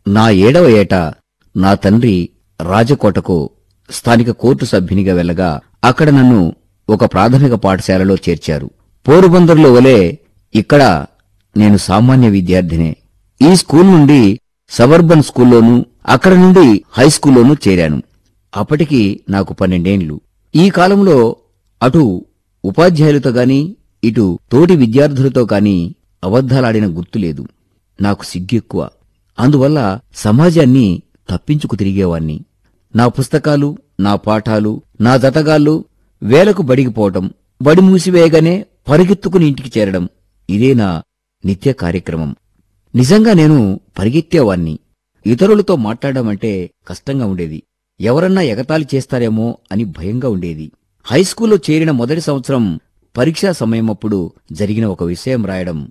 నా ఏడవ ఏట నా తండ్రి రాజకోటకు స్థానిక కోర్టు సభ్యునిగా వెళ్ళగా అక్కడ నన్ను ఒక ప్రాథమిక పాఠశాలలో చేర్చారు పోరుబందర్లో వలె ఇక్కడ నేను సామాన్య విద్యార్థినే ఈ స్కూల్ నుండి సబర్బన్ స్కూల్లోనూ అక్కడ నుండి హై స్కూల్లోనూ చేరాను అప్పటికి నాకు పన్నెండేండ్లు ఈ కాలంలో అటు ఉపాధ్యాయులతో గాని ఇటు తోటి విద్యార్థులతో కాని అబద్ధాలాడిన గుర్తులేదు నాకు సిగ్గెక్కువ అందువల్ల సమాజాన్ని తప్పించుకు తిరిగేవాణ్ణి నా పుస్తకాలు నా పాఠాలు నా జతగాళ్ళు వేలకు బడిగిపోవటం బడి మూసివేయగానే పరిగెత్తుకుని ఇంటికి చేరడం ఇదే నా నిత్య కార్యక్రమం నిజంగా నేను పరిగెత్తేవాణ్ణి ఇతరులతో మాట్లాడమంటే కష్టంగా ఉండేది ఎవరన్నా ఎగతాళి చేస్తారేమో అని భయంగా ఉండేది హైస్కూల్లో చేరిన మొదటి సంవత్సరం పరీక్షా సమయమప్పుడు జరిగిన ఒక విషయం రాయడం